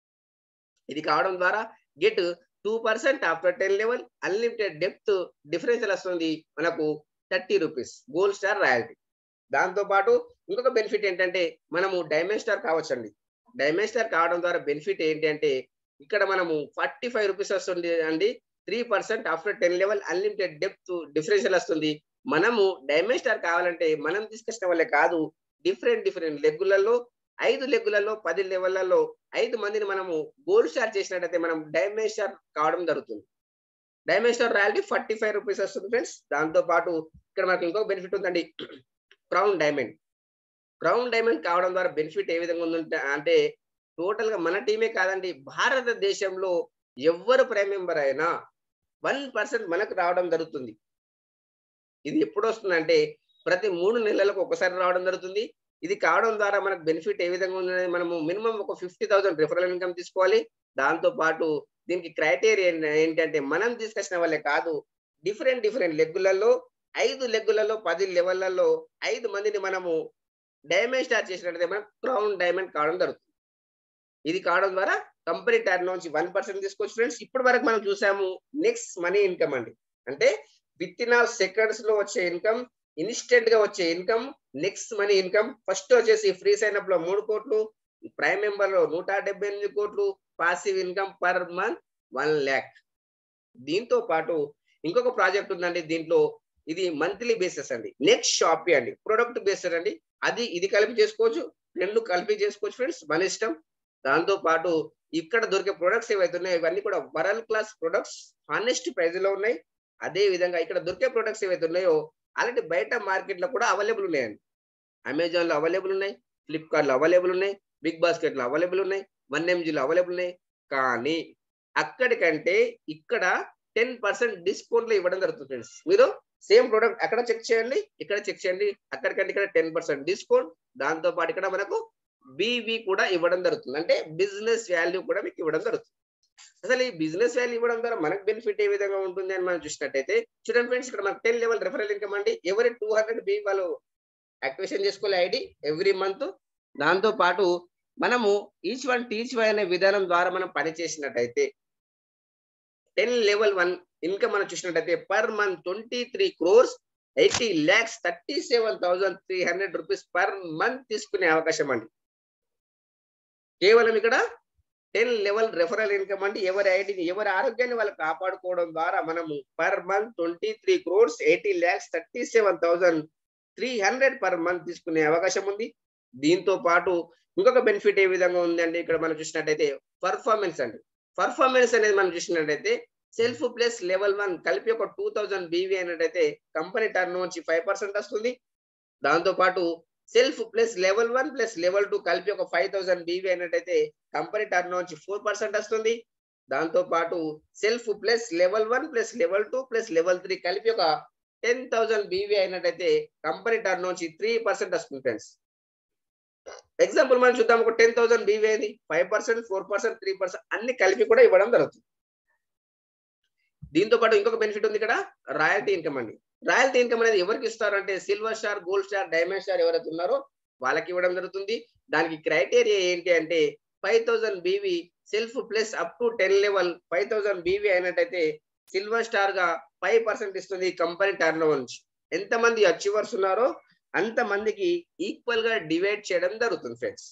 ఇది కావడం ద్వారా get two percent after ten level unlimited depth differential వస్తుంది మనకు thirty rupees gold star royalty దాంతో పాటు ఇంకొక బెనిఫిట్ ఏంటంటే మనము డైమండ్ స్టార్ కావచ్చండి డైమండ్ స్టార్ కావడం ద్వారా బెనిఫిట్ ఏంటి అంటే ఇక్కడ మనము ఫార్టీ ఫైవ్ రూపీస్ వస్తుంది అండి three percent after ten level unlimited depth differential వస్తుంది మనము డైమండ్ స్టార్ కావాలంటే మనం తీసుకొచ్చిన వాళ్ళే కాదు డిఫరెంట్ డిఫరెంట్ లెగ్గులలో ఐదు లెగ్గులలో పది లెవెల్లలో ఐదు మందిని మనము గోల్డ్ స్టార్ చేసినట్టయితే మనం డైమండ్ స్టార్ కావడం జరుగుతుంది diamond star royalty forty five rupees వస్తుంది ఫ్రెండ్స్ దాంతో పాటు ఇక్కడ మనకు ఇంకొక బెనిఫిట్ ఉందండి క్రౌన్ డైమండ్ క్రౌన్ డైమండ్ కావడం ద్వారా బెనిఫిట్ ఏ విధంగా ఉందంటే అంటే టోటల్ గా మన టీమే కాదండి భారతదేశంలో ఎవ్వరు ప్రైమ్ మెంబర్ అయినా వన్ పర్సెంట్ మనకు రావడం జరుగుతుంది ఇది ఎప్పుడు వస్తుందంటే ప్రతి మూడు నెలలకు ఒకసారి రావడం జరుగుతుంది ఇది కావడం ద్వారా మనకు బెనిఫిట్ ఏ విధంగా ఉందనేది మనము మినిమం ఒక ఫిఫ్టీ థౌసండ్ రిఫరల్ ఇన్కమ్ తీసుకోవాలి దాంతో పాటు దీనికి క్రైటీరియా ఏంటంటే మనం తీసుకొచ్చిన వాళ్ళే కాదు డిఫరెంట్ డిఫరెంట్ లెగ్గులలో ఐదు లెగ్గులలో పది లెవెల్లలో ఐదు మందిని మనము డైమండ్ స్టార్ చేసినట్లయితే మనం క్రౌన్ డైమండ్ కావడం జరుగుతుంది ఇది కావడం ద్వారా కంపెనీ టర్న్ నుంచి వన్ పర్సెంట్ తీసుకోవచ్చు ఫ్రెండ్స్ ఇప్పటి వరకు మనం చూసాము నెక్స్ట్ మనీ ఇన్కమ్ అండి అంటే విత్ ఇన్ ఆల్ సెకండ్స్ లో వచ్చే ఇన్కమ్ ఇన్స్టెంట్ గా వచ్చే income next money income first వచ్చేసి ఫ్రీ సైన్ అప్ లో మూడు కోట్లు ప్రైమ్ మెంబర్ లో నూట డెబ్బై ఎనిమిది కోట్లు passive income per month one lakh దీంతో పాటు ఇంకొక ప్రాజెక్ట్ ఉందండి దీంట్లో ఇది మంత్లీ బేసిస్ అండి నెక్స్ట్ షాపీ అండి ప్రొడక్ట్ బేస్డ్ అండి అది ఇది కలిపి చేసుకోవచ్చు రెండు కలిపి చేసుకోవచ్చు ఫ్రెండ్స్ మన ఇష్టం దాంతో పాటు ఇక్కడ దొరికే ప్రొడక్ట్స్ ఏవైతే ఉన్నాయో ఇవన్నీ కూడా world class products honest price లో ఉన్నాయి అదే విధంగా ఇక్కడ దొరికే ప్రొడక్ట్స్ ఏవైతే ఉన్నాయో అలాంటి బయట మార్కెట్ లో కూడా అవైలబుల్ ఉన్నాయండి అమెజాన్ లో అవైలబుల్ ఉన్నాయి ఫ్లిప్కార్ట్ లో అవైలబుల్ ఉన్నాయి బిగ్ బాస్కెట్ లో అవైలబుల్ ఉన్నాయి వన్ ఎంజీ లో అవైలబుల్ ఉన్నాయి కానీ అక్కడికంటే ఇక్కడ టెన్ పర్సెంట్ డిస్కౌంట్ లో ఇవ్వడం జరుగుతుంది ఫ్రెండ్స్ మీరు సేమ్ ప్రోడక్ట్ అక్కడ చెక్ చేయండి ఇక్కడ చెక్ చేయండి అక్కడికంటే ఇక్కడ టెన్ పర్సెంట్ డిస్కౌంట్ దాంతో పాటు ఇక్కడ మనకు బీవీ కూడా ఇవ్వడం జరుగుతుంది అంటే బిజినెస్ వాల్యూ కూడా మీకు ఇవ్వడం జరుగుతుంది అసలు ఈ బిజినెస్ వాల్యూ ఇవ్వడం ద్వారా మనకు బెనిఫిట్ ఏ విధంగా ఉంటుంది అని మనం చూసినట్టయితే చూడండి ఫ్రెండ్స్ ఇక్కడ మనకు టెన్ లెవెల్ రిఫరల్ ఇన్కమ్ అండి ఎవరి టూ హండ్రెడ్ బీ వాళ్ళు యాక్టివేషన్ చేసుకోవాలి ఐడి ఎవ్రీ మంత్ దాంతో పాటు మనము ఈచ్ వన్ టీచ్ వన్ అనే విధానం ద్వారా మనం పని చేసినట్టయితే టెన్ లెవెల్ వన్ ఇన్కమ్ మనం చూసినట్టయితే per month twenty three crores eighty lakhs thirty seven thousand three hundred rupees per month తీసుకునే అవకాశం అండి కేవలం ఇక్కడ టెన్ లెవెల్ రెఫరల్ ఇన్కమ్ అంటే ఎవరి ఐడిని ఎవరి ఆరోగ్యాన్ని వాళ్ళు కాపాడుకోవడం ద్వారా మనము per month twenty three crores eighty lakhs thirty seven thousand three hundred per month తీసుకునే అవకాశం ఉంది దీంతో పాటు ఇంకొక బెనిఫిట్ ఏ విధంగా ఉందండి ఇక్కడ మనం చూసినట్టయితే పర్ఫార్మెన్స్ అండి పర్ఫార్మెన్స్ అనేది మనం చూసినట్టయితే సెల్ఫ్ ప్లస్ లెవెల్ వన్ కలిపి ఒక టూ థౌజండ్ బీవీ అయినట్టయితే కంపెనీ టర్న్ నుంచి ఫైవ్ పర్సెంట్ వస్తుంది దాంతో పాటు self plus level one plus level two కలిపి ఒక ఫైవ్ థౌసండ్ బీవీ అయినట్టయితే కంపెనీ టర్న్ నుంచి ఫోర్ పర్సెంట్ వస్తుంది దాంతో పాటు self plus level one plus level two plus level three కలిపి ఒక టెన్ థౌసండ్ బీవీ అయినట్టయితే కంపెనీ టర్న్ నుంచి త్రీ పర్సెంట్ వస్తుంది ఫ్రెండ్స్ ఎగ్జాంపుల్ మనం చూద్దాం ఒక టెన్ థౌసండ్ బీవీ అయింది five percent four percent three percent అన్ని కలిపి కూడా ఇవ్వడం జరుగుతుంది దీంతో పాటు ఇంకొక బెనిఫిట్ ఉంది ఇక్కడ రాయల్టీ ఇన్కమ్ అండి రాయల్టీ ఇన్కమ్ అనేది ఎవరికి ఇస్తారంటే silver star gold star diamond star ఎవరైతే ఉన్నారో వాళ్ళకి ఇవ్వడం జరుగుతుంది దానికి క్రైటీరియా ఏంటి అంటే five thousand BV self plus up to ten level five thousand BV అయినట్టయితే సిల్వర్ స్టార్ గా ఫైవ్ పర్సెంట్ ఇస్తుంది కంపెనీ టర్న్ నుంచి ఎంతమంది అచీవర్స్ ఉన్నారో అంత మందికి ఈక్వల్ గా డివైడ్ చేయడం జరుగుతుంది ఫ్రెండ్స్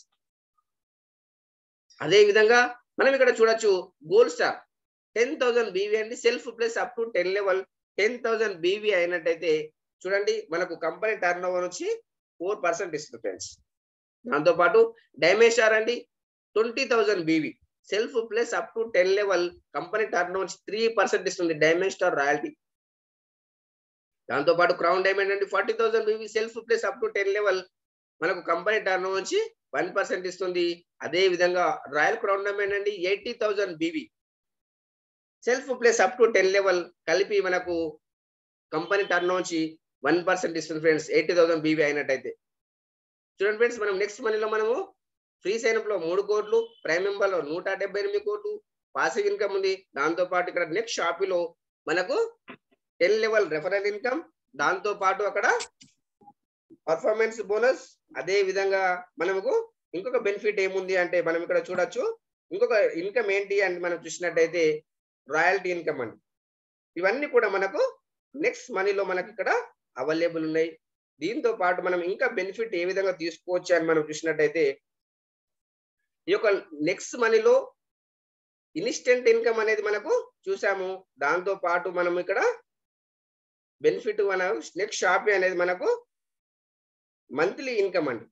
అదే విధంగా మనం ఇక్కడ చూడొచ్చు gold star ten thousand BV అండి self plus up to ten level ten thousand BV అయినట్టయితే చూడండి మనకు కంపెనీ టర్న్ ఓవర్ వచ్చి ఫోర్ పర్సెంట్ ఇస్తుంది ఫ్రెండ్స్ దాంతో పాటు డైమండ్ స్టార్ అండి twenty thousand BV self plus up to ten level company turn over three percent ఇస్తుంది diamond star royalty దాంతో పాటు క్రౌన్ డైమండ్ అండి forty thousand BV self plus up to ten level మనకు company turn నుంచి one percent ఇస్తుంది అదే విధంగా royal crown diamond అండి eighty thousand BV self plus up to ten level కలిపి మనకు కంపెనీ టర్న్ నుంచి వన్ పర్సెంట్ ఇస్తుంది ఫ్రెండ్స్ ఎయిటీ థౌసండ్ బీవీ అయినట్టయితే చూడండి ఫ్రెండ్స్ మనం నెక్స్ట్ మనీలో మనము ఫ్రీ సైన్అప్ లో మూడు కోట్లు ప్రైమ్ మెంబర్ లో నూట డెబ్బై ఎనిమిది కోట్లు పాసివ్ ఇన్కమ్ ఉంది దాంతో పాటు ఇక్కడ నెక్స్ట్ షాపీలో మనకు టెన్ లెవెల్ రెఫరల్ ఇన్కమ్ దాంతో పాటు అక్కడ పర్ఫార్మెన్స్ బోనస్ అదే విధంగా మనకు ఇంకొక బెనిఫిట్ ఏముంది అంటే మనం ఇక్కడ చూడొచ్చు ఇంకొక ఇన్కమ్ ఏంటి అని మనం చూసినట్టయితే రాయల్టీ ఇన్కమ్ అండి ఇవన్నీ కూడా మనకు నెక్స్ట్ మనీలో మనకి ఇక్కడ అవైలబుల్ ఉన్నాయి దీంతో పాటు మనం ఇంకా బెనిఫిట్ ఏ విధంగా తీసుకోవచ్చు అని మనం చూసినట్టయితే ఈ యొక్క నెక్స్ట్ మనీలో ఇన్స్టెంట్ ఇన్కమ్ అనేది మనకు చూసాము దాంతో పాటు మనం ఇక్కడ బెనిఫిట్ మన నెక్స్ట్ షాపింగ్ అనేది మనకు మంత్లీ ఇన్కమ్ అండి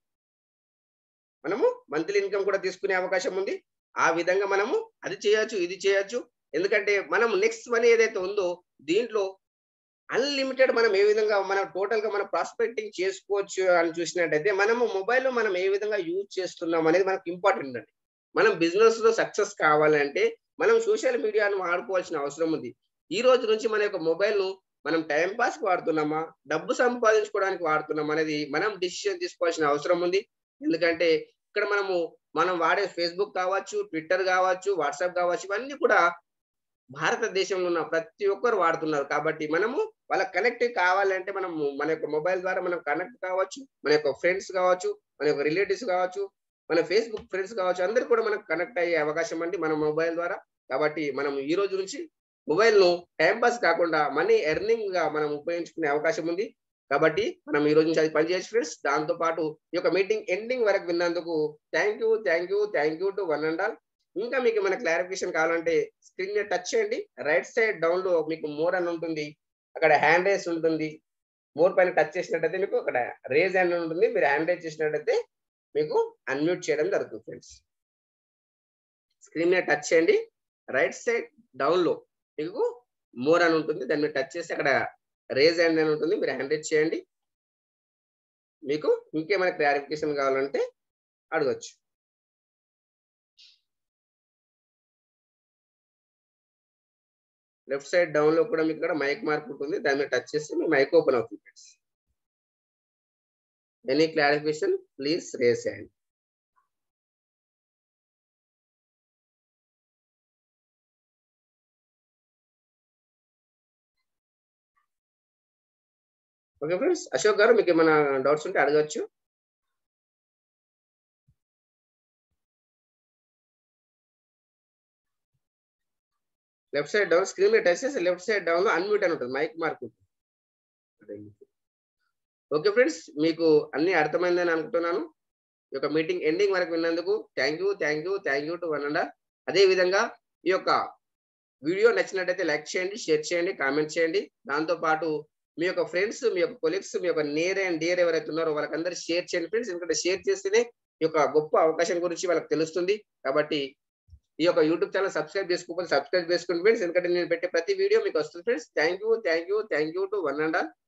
మనము మంత్లీ ఇన్కమ్ కూడా తీసుకునే అవకాశం ఉంది ఆ విధంగా మనము అది చేయొచ్చు ఇది చేయొచ్చు ఎందుకంటే మనం నెక్స్ట్ మనీ ఏదైతే ఉందో దీంట్లో అన్లిమిటెడ్ మనం ఏ విధంగా మనం టోటల్ గా మనం ప్రాస్పెక్టింగ్ చేసుకోవచ్చు అని చూసినట్టయితే మనము మొబైల్ మనం ఏ విధంగా యూజ్ చేస్తున్నాం అనేది మనకు ఇంపార్టెంట్ అండి మనం బిజినెస్ లో సక్సెస్ కావాలంటే మనం సోషల్ మీడియాను వాడుకోవాల్సిన అవసరం ఉంది ఈ రోజు నుంచి మన యొక్క మొబైల్ ను మనం టైం పాస్ కి వాడుతున్నామా డబ్బు సంపాదించుకోవడానికి వాడుతున్నామా అనేది మనం డిసిషన్ తీసుకోవాల్సిన అవసరం ఉంది ఎందుకంటే ఇక్కడ మనము మనం వాడే ఫేస్బుక్ కావచ్చు ట్విట్టర్ కావచ్చు వాట్సాప్ కావచ్చు ఇవన్నీ కూడా భారతదేశంలో ఉన్న ప్రతి ఒక్కరు వాడుతున్నారు కాబట్టి మనము వాళ్ళ కనెక్ట్ కావాలంటే మనం మన యొక్క మొబైల్ ద్వారా మనం కనెక్ట్ కావచ్చు మన యొక్క ఫ్రెండ్స్ కావచ్చు మన యొక్క రిలేటివ్స్ కావచ్చు మన ఫేస్బుక్ ఫ్రెండ్స్ కావచ్చు అందరు కూడా మనకు కనెక్ట్ అయ్యే అవకాశం అండి మన మొబైల్ ద్వారా కాబట్టి మనం ఈ రోజు నుంచి మొబైల్ ను టైం పాస్ కాకుండా మనీ ఎర్నింగ్ గా మనం ఉపయోగించుకునే అవకాశం ఉంది కాబట్టి మనం ఈ రోజు నుంచి అది పనిచేయచ్చు ఫ్రెండ్స్ దాంతో పాటు ఈ యొక్క మీటింగ్ ఎండింగ్ వరకు విన్నందుకు thank you thank you thank you to one and all ఇంకా మీకు మన క్లారిఫికేషన్ కావాలంటే స్క్రీన్ ని టచ్ చేయండి రైట్ సైడ్ డౌన్ లో మీకు మోర్ అని ఉంటుంది అక్కడ హ్యాండ్ రేస్ ఉంటుంది మోర్ పైన టచ్ చేసినట్టయితే మీకు అక్కడ రేజ్ హ్యాండ్ ఉంటుంది మీరు హ్యాండ్ రేజ్ చేసినట్టయితే మీకు అన్మ్యూట్ చేయడం జరుగుతుంది ఫ్రెండ్స్ స్క్రీన్ మీద టచ్ చేయండి రైట్ సైడ్ డౌన్ లో మీకు మోర్ అని ఉంటుంది దాన్ని మీరు టచ్ చేసి అక్కడ రేజ్ హ్యాండ్ అని ఉంటుంది మీరు హ్యాండ్ రేజ్ చేయండి మీకు ఇంకేమైనా క్లారిఫికేషన్ కావాలంటే అడగచ్చు లెఫ్ట్ సైడ్ డౌన్ లో కూడా మీకు ఇక్కడ మైక్ మార్క్ ఉంటుంది దాని మీద టచ్ చేస్తే మీ మైక్ ఓపెన్ అవుతుంది friends any clarification please raise hand okay friends Ashok garu మీకు ఏమైనా డౌట్స్ ఉంటే అడగచ్చు లెఫ్ట్ సైడ్ డౌన్ స్క్రీన్ మీద టచ్ చేసి లెఫ్ట్ సైడ్ డౌన్ లో అన్మ్యూట్ అని ఉంటుంది మైక్ మార్క్ ఉంటుంది ఓకే ఫ్రెండ్స్ మీకు అన్ని అర్థమైందని అనుకుంటున్నాను ఈ యొక్క మీటింగ్ ఎండింగ్ వరకు విన్నందుకు thank you thank you thank you to one and అదే విధంగా ఈ యొక్క వీడియో నచ్చినట్టయితే లైక్ చేయండి షేర్ చేయండి కామెంట్ చేయండి దాంతో పాటు మీ యొక్క ఫ్రెండ్స్ మీ యొక్క కొలీగ్స్ మీ యొక్క నియర్ అండ్ డియర్ ఎవరైతే ఉన్నారో వాళ్ళకందరూ షేర్ చేయండి ఫ్రెండ్స్ ఎందుకంటే షేర్ చేస్తేనే ఈ యొక్క గొప్ప అవకాశం గురించి వాళ్ళకి తెలుస్తుంది కాబట్టి ఈ యొక్క యూట్యూబ్ ఛానల్ సబ్స్క్రైబ్ చేసుకోవాలి సబ్స్క్రైబ్ చేసుకోండి ఫ్రెండ్స్ ఎందుకంటే నేను పెట్టే ప్రతి వీడియో మీకు వస్తుంది friends thank you thank you thank you to one and all